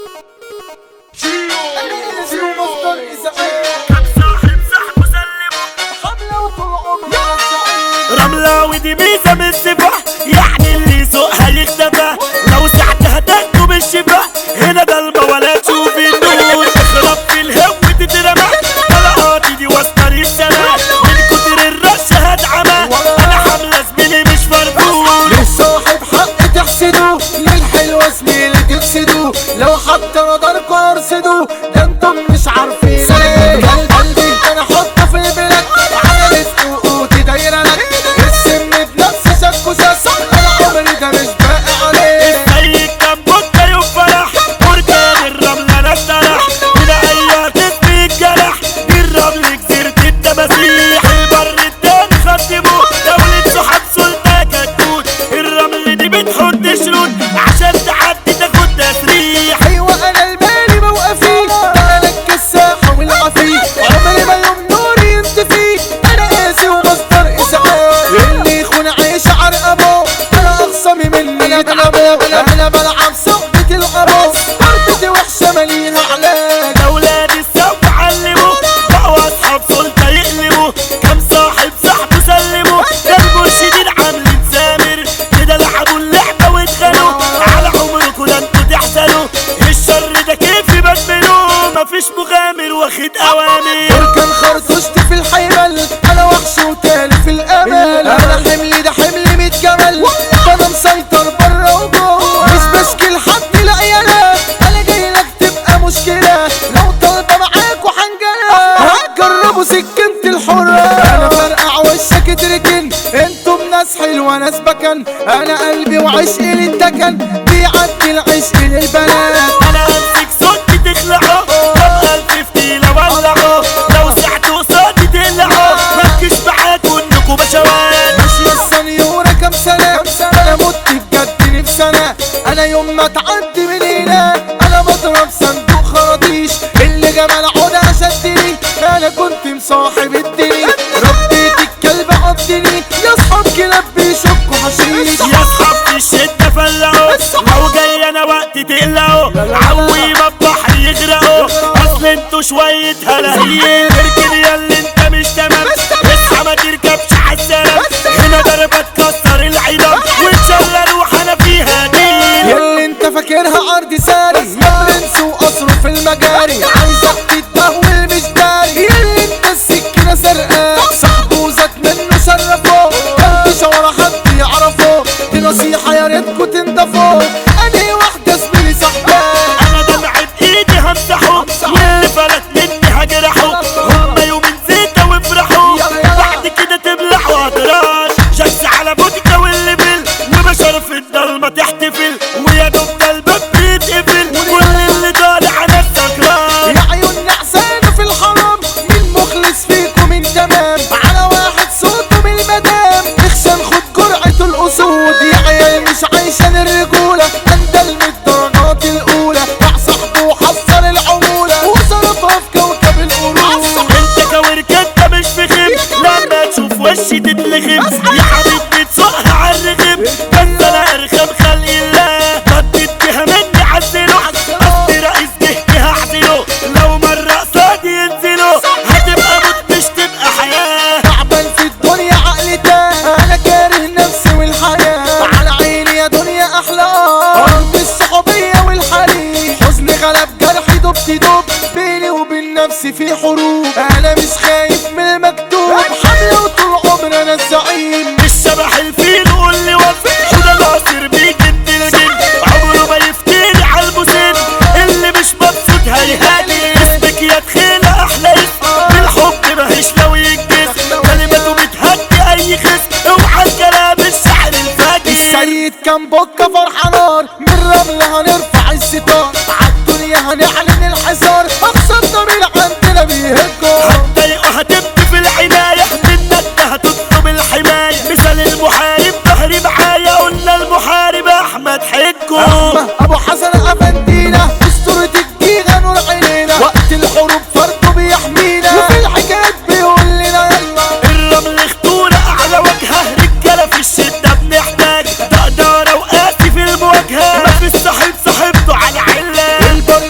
رملة ودي ميزة من السفاح يعني اللي يسوقها يختفى لو ساعتها تاكلوا بالشفا هنا ضلمة ولا تشوفي النور تخرب في الهو تترمى طلقاتي دي وسط السما من كتر الرش هتعمى انا حاملة زميلي مش مرفوض للصاحب حق تحسدوا للحلوة زميلي تفسدوا لو حتى نظركوا ارصدوا ده انتم مش عارفين قلب قلبي انا احطه في البلاد على رزق وقوتي دايره لك السم بنفس شك وسس انا عمري ده مش باقي عليه زي كان بكة يوم فرح بركان الرملة انا اشترح من اي تسمي الجرح دي الرمل جزيرة التماسيح البر التاني خدموه دولة سحاب سلطة كتكوت الرمل دي بتحط شروط عشان تعدي تاخد تسريح ايوه انا البالي موقفي انا لك الساحه والعافي عمري ما يوم نوري ينطفي انا قاسي ومصدر اسعاف اللي يخون عيش عرقبه انا اخصمي مني يتعبوا انا بلعب صحبة العروس ضربتي وحشه ماليها علاج اولاد السوق علموا بقوا اصحاب سلطة يقلبوا كم صاحب صاحبه سلموا ده المرشدين عاملين سامر كده لعبوا اللعبة واتخانوا على عمركم ده انتوا تحزنوا الشر ده كيف يبدلوا مفيش مغامر واخد اوامر دول كان خرطوشتي في الحيمل انا وحش وتاني في الامل انا حملي ده حملي ميت جمل انا مسيطر بره وجوه مش بشكي لحد لا يالا انا جاي لك تبقى مشكله لو طالبه معاك وحنجله هتجربوا سكنت الحره انا فرقع وشك تركن انتم ناس حلوه ناس بكن انا قلبي وعشقي للدكن بيعدي العشق للبنات انا امسك صوتي تخلعه وابقى الفتيلة ولعه لو ساعته قصادي تقلعه مركز معاكوا انكوا بشوات ماشية السنيورة كام سنة أنا مت بجد نفسي أنا أنا يوم ما تعدي من هنا أنا بضرب صندوق خراطيش اللي جمال عودة شدني أنا كنت مصاحب الدنيا ربيت الكلب عضني يا أصحاب كلاب بيشكوا حشيش يا اصحاب في الشدة فلعوا لو جاي انا وقت تقلعوا عوي ما البحر يغرقوا اصل انتوا شوية هلاهيل اركن يا اللي انت مش تمام اصحى ما تركبش عالسلام هنا ضربة تكسر العظام وان شاء الله اروح انا فيها دي ياللي انت فاكرها ارض ساري يا برنس وقصره في المجاري عايزك تتدهول مش داري ياللي انت السكينة سرقة صاحبه زاد منه شرفه كان ورا حد يعرفه دي نصيحة يا ريتكوا تنضفوا انهي واحدة زميلي صاحباه انا دمعة ايدي همسحه واللي فلت مني هجرحه هما يومين زيتة وافرحوا بعد كده تبلعوا هتراش شمس على بودكا واللي بل وبشر في الضلمة تحتفل ويا دوب ده الباب بيتقفل كل اللي طالع انا السكران يا عيون نعسانة في الحرام مين مخلص فيكم من تمام على واحد صوته من المدام نخشى ناخد جرعة الأسود يا عيال مش عايشة الرجولة أندل من الدرجات الأولى مع صاحبه وحصل العمولة وصرفها في كوكب القرود انت كورك انت مش في خيب لما تشوف وشي تتلخم يا حبيبي تسوقها عالرغم بس انا ارخم خلق الله ردت بيها مني عزله اصل رئيس جهتي هحزله لو مرة قصادي ينزلوا هتبقى موت مش تبقى حياة تعبان في الدنيا عقلي تاه انا كاره نفسي والحياة على عيني يا دنيا احلى ارض الصحوبية والحريم حزن غلب جرحي دبت دب بيني وبين نفسي في حروب انا مش خايف من المكتوب حملة وطول عمري انا الزعيم الشبح الفيل قول لي وفي حدا العصير بيجد الجن عمره ما يفتري على المسن اللي مش مبسوط هيهاني اسمك يا تخيلة احلى اسم بالحب ماهيش لو ينجز كلمته بتهدي اي خصم اوعى الكلام الشعر الفاجر السيد كان بكة فرحانار من رملة هنرفع الستار عالدنيا هنعلن الحصار اقصى الضمير عندنا بيهجوا هتضايقه هتبكي في العناية منك ده هتطلب الحماية مثال المحارب ظهري معايا قلنا المحارب احمد حجو أحمد ابو حسن افندينا اسطورة الجيزة نور عينينا وقت الحروب فرده بيحمينا وفي الحكايات بيقول لنا يلا الرمل خطورة أعلى وجهه رجالة في الشدة بنحتاج دقدارة وقاسي في المواجهة مفيش صاحب صاحبته على علة البر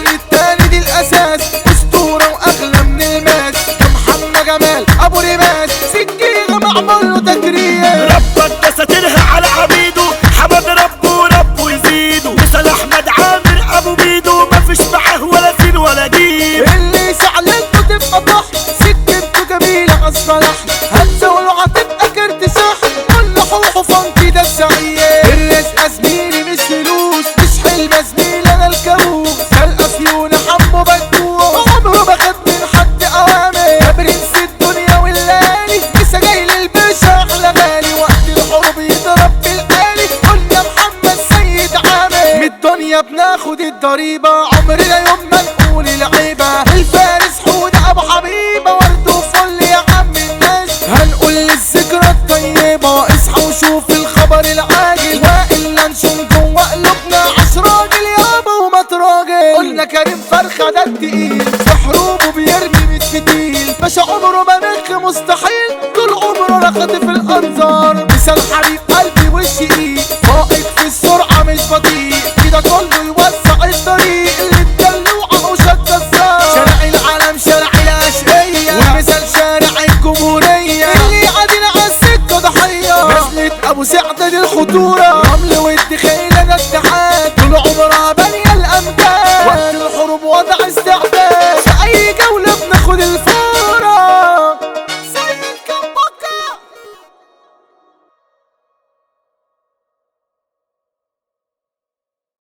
فلحنا هتزول وهتبقى كارت سحر كل حوحه فانكي ده السعيد الرزق زميلي مش فلوس مش حلم زميلي انا الكابوس خلقه فيونا حمو بدوس عمره ما خد من حد اوامر ده برنس الدنيا والليالي لسه جاي للباشا احلى غالي وقت الحروب يضرب بالآلي قلنا محمد سيد عامر من الدنيا بناخد الضريبة عمرنا يوم ما نقول العيبة الفارس حودة ابو حبيبة ورد وفل يا عم الناس هنقول للذكرى الطيبة اصحى وشوف الخبر العاجل والا نشوم جوه قلوبنا عش راجل يابا وما تراجل قلنا كريم فرخة ده التقيل في حروبه بيرمي من فتيل باشا عمره ما نخ مستحيل طول عمره رخد في الانظار مثال حبيب قلبي والشقيق فائق في السرعة مش بطيء كده كله يوسع الطريق اللي اتدلوعه وشد الزار شارع العالم شارع الاشقية ومثال شارع الجمهورية اللي قاعدين على السكة ضحية نزلت ابو سعد دي الخطورة